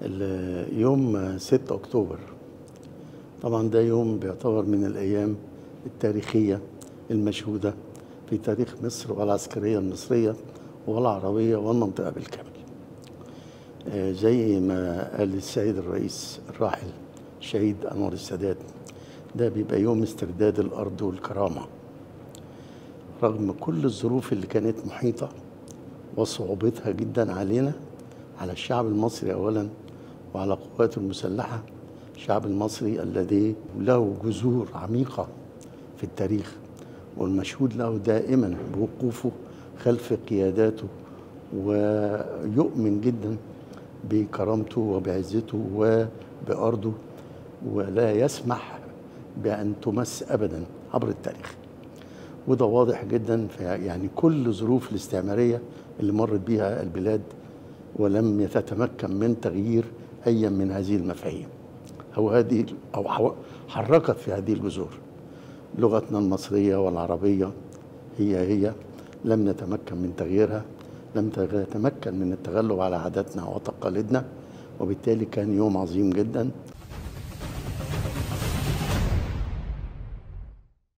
ال- يوم 6 أكتوبر طبعا ده يوم بيعتبر من الأيام التاريخية المشهودة في تاريخ مصر والعسكرية المصرية والعربية والمنطقة بالكامل آه، زي ما قال السيد الرئيس الراحل الشهيد أنور السادات ده بيبقى يوم استرداد الأرض والكرامة رغم كل الظروف اللي كانت محيطة وصعوبتها جدا علينا على الشعب المصري أولا وعلى قواته المسلحة الشعب المصري الذي له جذور عميقة في التاريخ والمشهود له دائما بوقوفه خلف قياداته ويؤمن جدا بكرامته وبعزته وبأرضه ولا يسمح بأن تمس أبدا عبر التاريخ وده واضح جدا في يعني كل ظروف الاستعمارية اللي مرت بها البلاد ولم تتمكن من تغيير أي من هذه المفاهيم أو هذه أو حو- حركت في هذه الجذور لغتنا المصرية والعربية هي هي لم نتمكن من تغييرها لم نتمكن من التغلب على عاداتنا وتقاليدنا وبالتالي كان يوم عظيم جدا